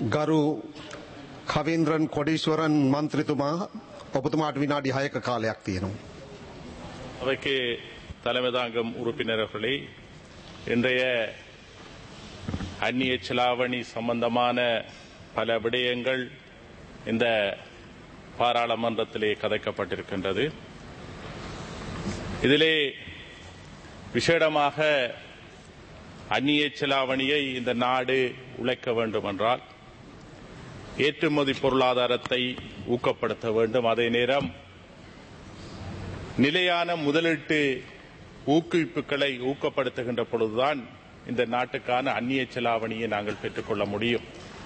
ගරු කවේන්ද්‍රන් කොඩීශ්වරන් මන්ත්‍රතුමා ඔබතුමාට විනාඩි හයක කාලයක් තියෙනවා. அவைக்கு தலைமை தாங்கும் உறுப்பினர்களே இன்றைய அந்நிய செலாவணி சம்பந்தமான பல விடயங்கள் இந்த பாராளுமன்றத்திலே கதைக்கப்பட்டிருக்கின்றது இதிலே விசேடமாக அந்நிய செலாவணியை இந்த நாடு உழைக்க வேண்டும் என்றால் ஏற்றுமதி பொருளாதாரத்தை ஊக்கப்படுத்த வேண்டும் அதே நேரம் நிலையான முதலீட்டு ஊக்குவிப்புகளை ஊக்கப்படுத்துகின்ற பொழுதுதான் இந்த நாட்டுக்கான அந்நிய செலாவணியை நாங்கள் பெற்றுக்கொள்ள முடியும்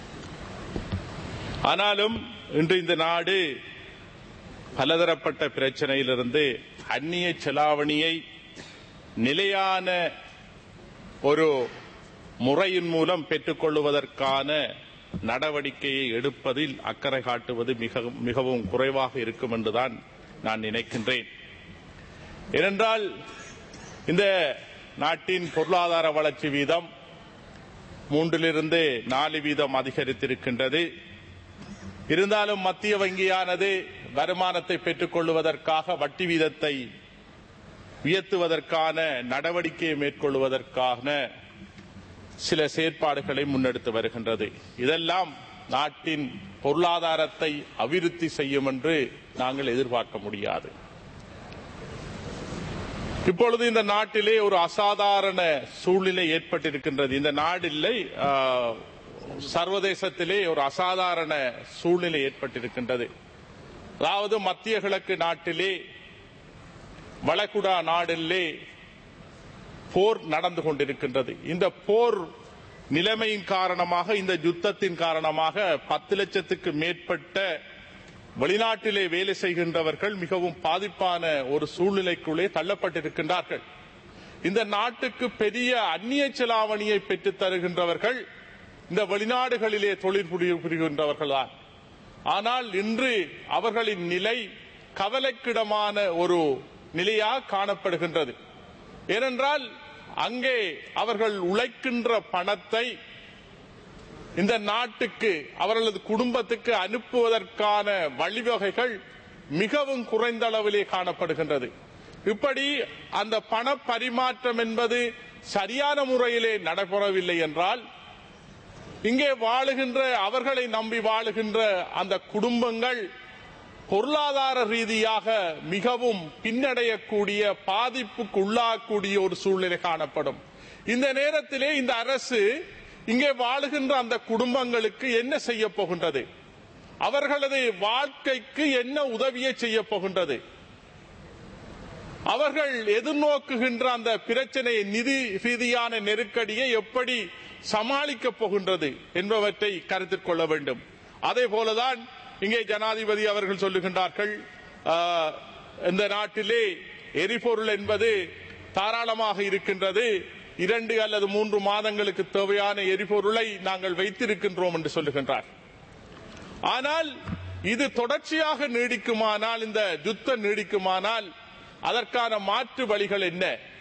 ஆனாலும் இன்று இந்த நாடு பலதரப்பட்ட பிரச்சனையிலிருந்து அந்நிய செலாவணியை நிலையான ஒரு முறையின் மூலம் பெற்றுக்கொள்வதற்கான நடவடிக்கையை எடுப்பதில் அக்கறை காட்டுவது மிகவும் மிகவும் குறைவாக இருக்கும் என்றுதான் நான் நினைக்கின்றேன் ஏனென்றால் இந்த நாட்டின் பொருளாதார வளர்ச்சி வீதம் மூன்றிலிருந்து நாலு வீதம் அதிகரித்திருக்கின்றது இருந்தாலும் மத்திய வங்கியானது வருமானத்தை பெற்றுக் கொள்வதற்காக வட்டி வீதத்தை உயர்த்துவதற்கான நடவடிக்கையை மேற்கொள்வதற்கான சில செயற்பாடுகளை முன்னெடுத்து வருகின்றது இதெல்லாம் நாட்டின் பொருளாதாரத்தை அபிவிருத்தி செய்யும் என்று நாங்கள் எதிர்பார்க்க முடியாது இப்பொழுது இந்த நாட்டிலே ஒரு அசாதாரண சூழ்நிலை ஏற்பட்டிருக்கின்றது இந்த நாடில்லை சர்வதேசத்திலே ஒரு அசாதாரண சூழ்நிலை ஏற்பட்டிருக்கின்றது அதாவது மத்திய கிழக்கு நாட்டிலே வளைகுடா நாடிலே போர் நடந்து கொண்டிருக்கின்றது இந்த போர் நிலைமையின் காரணமாக இந்த யுத்தத்தின் காரணமாக பத்து லட்சத்துக்கு மேற்பட்ட வெளிநாட்டிலே வேலை செய்கின்றவர்கள் மிகவும் பாதிப்பான ஒரு சூழ்நிலைக்குள்ளே தள்ளப்பட்டிருக்கின்றார்கள் இந்த நாட்டுக்கு பெரிய அந்நிய செலாவணியை பெற்றுத் தருகின்றவர்கள் இந்த வெளிநாடுகளிலே தொழில் புரிகின்றவர்கள் தான் ஆனால் இன்று அவர்களின் நிலை கவலைக்கிடமான ஒரு நிலையாக காணப்படுகின்றது ஏனென்றால் அங்கே அவர்கள் உழைக்கின்ற பணத்தை இந்த நாட்டுக்கு அவர்களது குடும்பத்துக்கு அனுப்புவதற்கான வழிவகைகள் மிகவும் குறைந்த அளவிலே காணப்படுகின்றது இப்படி அந்த பண பரிமாற்றம் என்பது சரியான முறையிலே நடைபெறவில்லை என்றால் இங்கே வாழுகின்ற அவர்களை நம்பி வாழுகின்ற அந்த குடும்பங்கள் பொருளாதார ரீதியாக மிகவும் பின்னடையக்கூடிய பாதிப்புக்கு உள்ளாகக்கூடிய ஒரு சூழ்நிலை காணப்படும் இந்த நேரத்திலே இந்த அரசு இங்கே வாழுகின்ற அந்த குடும்பங்களுக்கு என்ன செய்ய போகின்றது அவர்களது வாழ்க்கைக்கு என்ன உதவியை செய்ய போகின்றது அவர்கள் எதிர்நோக்குகின்ற அந்த பிரச்சனை நிதி ரீதியான நெருக்கடியை எப்படி சமாளிக்கப் போகின்றது என்பவற்றை கருத்தில் கொள்ள வேண்டும் அதே போலதான் இங்கே ஜனாதிபதி அவர்கள் சொல்லுகின்றார்கள் இந்த நாட்டிலே எரிபொருள் என்பது தாராளமாக இருக்கின்றது இரண்டு அல்லது மூன்று மாதங்களுக்கு தேவையான எரிபொருளை நாங்கள் வைத்திருக்கின்றோம் என்று சொல்லுகின்றார் ஆனால் இது தொடர்ச்சியாக நீடிக்குமானால் இந்த யுத்தம் நீடிக்குமானால் அதற்கான மாற்று வழிகள் என்ன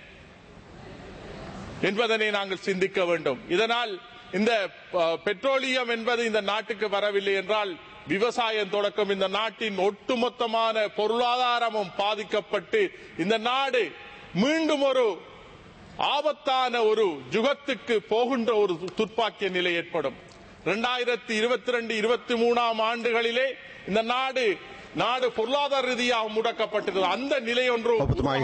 என்பதனை நாங்கள் சிந்திக்க வேண்டும் இதனால் இந்த பெட்ரோலியம் என்பது இந்த நாட்டுக்கு வரவில்லை என்றால் விவசாயம் தொடக்கம் இந்த நாட்டின் ஒட்டுமொத்தமான பொருளாதாரமும் பாதிக்கப்பட்டு இந்த நாடு மீண்டும் ஒரு ஆபத்தான ஒரு யுகத்துக்கு போகின்ற ஒரு துப்பாக்கிய நிலை ஏற்படும் இரண்டாயிரத்தி இருபத்தி ரெண்டு இருபத்தி மூணாம் ஆண்டுகளிலே இந்த நாடு நாடு பொருளாதார ரீதியாக முடக்கப்பட்டது அந்த நிலை ஒன்று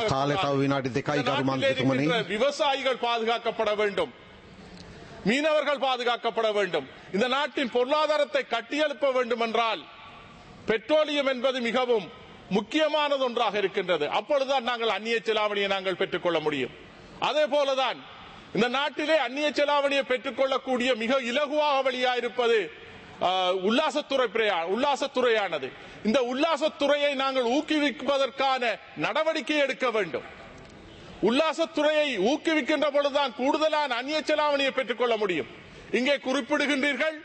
விவசாயிகள் பாதுகாக்கப்பட வேண்டும் மீனவர்கள் பாதுகாக்கப்பட வேண்டும் இந்த நாட்டின் பொருளாதாரத்தை கட்டியெழுப்ப வேண்டும் என்றால் பெட்ரோலியம் என்பது மிகவும் முக்கியமானது ஒன்றாக இருக்கின்றது அப்பொழுதுதான் நாங்கள் அந்நிய செலாவணியை நாங்கள் பெற்றுக்கொள்ள முடியும் அதே போலதான் இந்த நாட்டிலே அந்நிய செலாவணியை பெற்றுக்கொள்ளக்கூடிய மிக இலகுவாக வழியா இருப்பது உல்லாசத்துறை உல்லாசத்துறையானது இந்த உல்லாசத்துறையை நாங்கள் ஊக்குவிப்பதற்கான நடவடிக்கை எடுக்க வேண்டும் உல்லாசத்துறையை ஊக்குவிக்கின்ற பொழுதுதான் கூடுதலான அந்நிய செலாவணியை பெற்றுக்கொள்ள முடியும் இங்கே குறிப்பிடுகின்றீர்கள்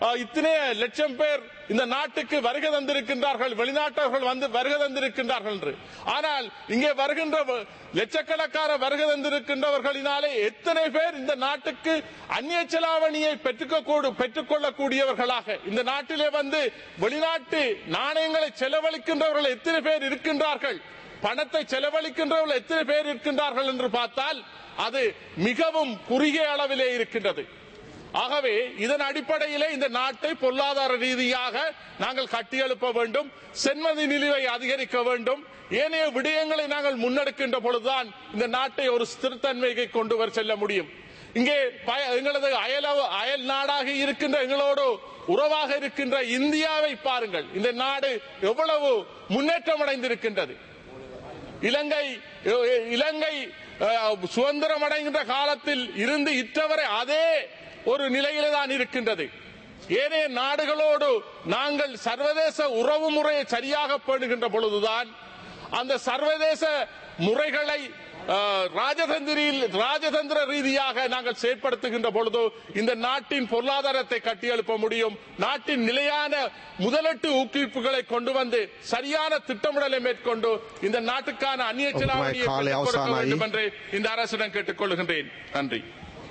அஹ், இத்தனை லட்சம் பேர் இந்த நாட்டுக்கு வருகை தந்திருக்கின்றார்கள் வெளிநாட்டவர்கள் வந்து வருகை தந்திருக்கின்றார்கள் என்று ஆனால் இங்கே வருகின்ற வ- லட்சக்கணக்கான வருகை தந்திருக்கின்றவர்களினாலே எத்தனை பேர் இந்த நாட்டுக்கு அந்நிய செலாவணியை பெற்றுக்கக்கூடு- பெற்றுக்கொள்ளக்கூடியவர்களாக இந்த நாட்டிலே வந்து வெளிநாட்டு நாணயங்களை செலவழிக்கின்றவர்கள் எத்தனை பேர் இருக்கின்றார்கள் பணத்தை செலவழிக்கின்றவர்கள் எத்தனை பேர் இருக்கின்றார்கள் என்று பார்த்தால் அது மிகவும் குறுகிய அளவிலே இருக்கின்றது ஆகவே இதன் அடிப்படையிலே இந்த நாட்டை பொருளாதார ரீதியாக நாங்கள் கட்டியெழுப்ப வேண்டும் சென்மதி நிலுவை அதிகரிக்க வேண்டும் ஏனைய விடயங்களை நாங்கள் முன்னெடுக்கின்ற பொழுதுதான் இந்த நாட்டை ஒரு ஸ்திரத்தன்மைக்கு கொண்டு வர செல்ல முடியும் இங்கே பய- எங்களது அயல அயல் நாடாக இருக்கின்ற எங்களோடு உறவாக இருக்கின்ற இந்தியாவை பாருங்கள் இந்த நாடு எவ்வளவு முன்னேற்றம் அடைந்திருக்கின்றது இலங்கை இலங்கை அஹ், சுதந்திரம் அடைகின்ற காலத்தில் இருந்து இற்றவரை அதே ஒரு நிலையிலே தான் இருக்கின்றது ஏனைய நாடுகளோடு நாங்கள் சர்வதேச உறவு முறையை சரியாக பேணுகின்ற பொழுதுதான் அந்த சர்வதேச முறைகளை அஹ், ராஜதந்திரியில் ராஜதந்திர ரீதியாக நாங்கள் செயற்படுத்துகின்ற பொழுது இந்த நாட்டின் பொருளாதாரத்தை கட்டியெழுப்ப முடியும் நாட்டின் நிலையான முதலீட்டு ஊக்குவிப்புகளை கொண்டு வந்து சரியான திட்டமிடலை மேற்கொண்டு இந்த நாட்டுக்கான அந்நிய செலாவணியை காலை பெற்றுக் கொடுக்க அவசானாயி. வேண்டும் என்று இந்த அரசிடம் கேட்டுக் கொள்கின்றேன் நன்றி